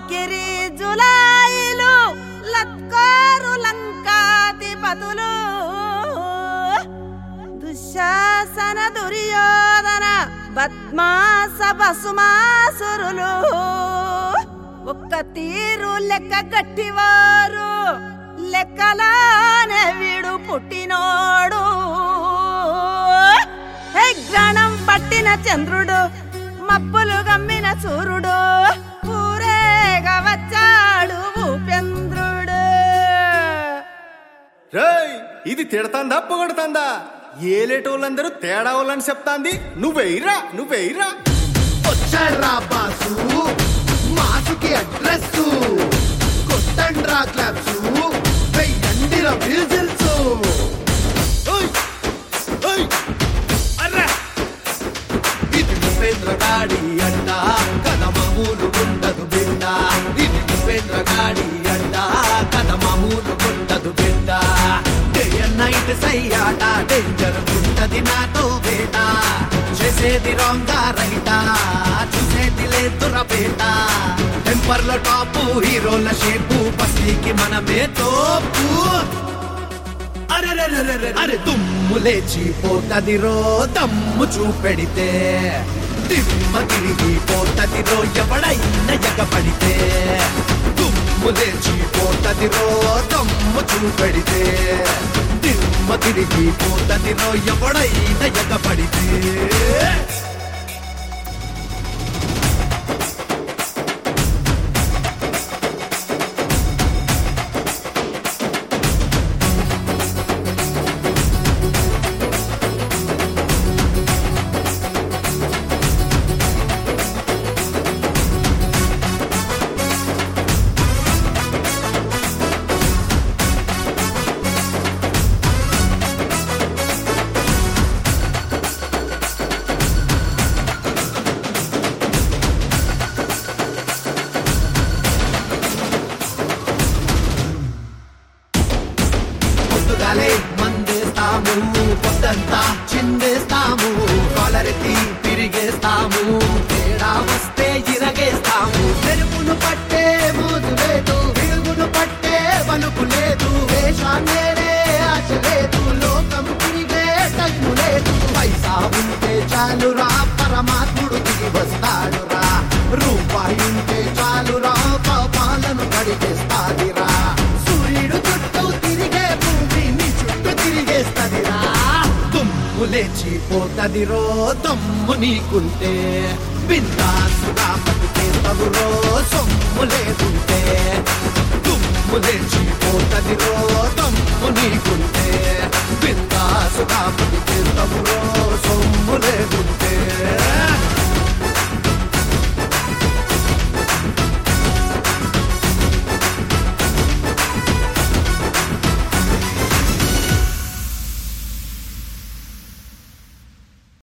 పోకిరి జులాయిలు లత్కారు లంకాధిపతులు దుశ్శాసన దుర్యోధన బద్మాస బసుమాసురులు ఒక్క తీరు లెక్క గట్టివారు లెక్కలానే వీడు పుట్టినోడు హే గ్రహణం పట్టిన చంద్రుడు మబ్బులు గమ్మిన సూర్యుడు ఊరేగా వచ్చాడు భూపేంద్రుడు రేయ్ ఇది తిడతాందా పొగడుతాందా ఏలేటోళ్ళందరూ తేడా వాళ్ళని చెప్తాంది నువ్వెయ్యరా నువ్వెయ్యరా వచ్చాడ్రా బాసు మాసుకి అడ్రస్ కొట్టండ్రా క్లాప్స్ వెయ్యండిరా విజిల్స్ ఓయ్! ఓయ్! అర్రా! ఇది ఉపేంద్ర గాడి అంట కథ మామూలు ఉండదు బిడ్డ ఇది ఉపేంద్ర గాడి అంట కథ మామూలు ఉండదు బిడ్డ డే అండ్ నైట్ సయ్యాట డేంజర్ ఉంటది నాతో వేట చేసేది రాంగా రైట చూసేది లేదురా బేట టెంపర్ లో టాపు హీరోల షేపు బస్తీకి మనమే తోపు అరెరెరెరెరె. అరే దుమ్ము లేచిపోతది రో దమ్ము చూపెడితే దిమ్మ తిరిగి పోతది రో ఎవడైన ఎగబడితే దుమ్ము లేచిపోతది రో దమ్ము చూపెడితే దిమ్మ తిరిగి పోతది రో ఎవడైన ఎగబడితే పొద్దుగాలే మందేస్తాము పొద్దంతా చిందేస్తాము కాలరెత్తి తిరిగేస్తాము తేడా వస్తే ఇరగేస్తాము మెరుగును పట్టే మోజు లేదు విరుగును పట్టే వణుకు లేదు వేషాన్నేనే ఆశ లేదు లోకం తిరిగే టైము లేదు పైసా ఉంటే చాలురా పరమాత్ముడు దిగి వస్తాడురా రూపాయి ఉంటే చాలురా పాపాలను కడిగేస్తాదిరా సూర్యుడు చుట్టూ తిరిగే భూమి నీ చుట్టూ తిరిగేస్తదిరా దుమ్ము లేచిపోతదిరో దమ్ము నీకుంటే బిందాసుగా బతుకు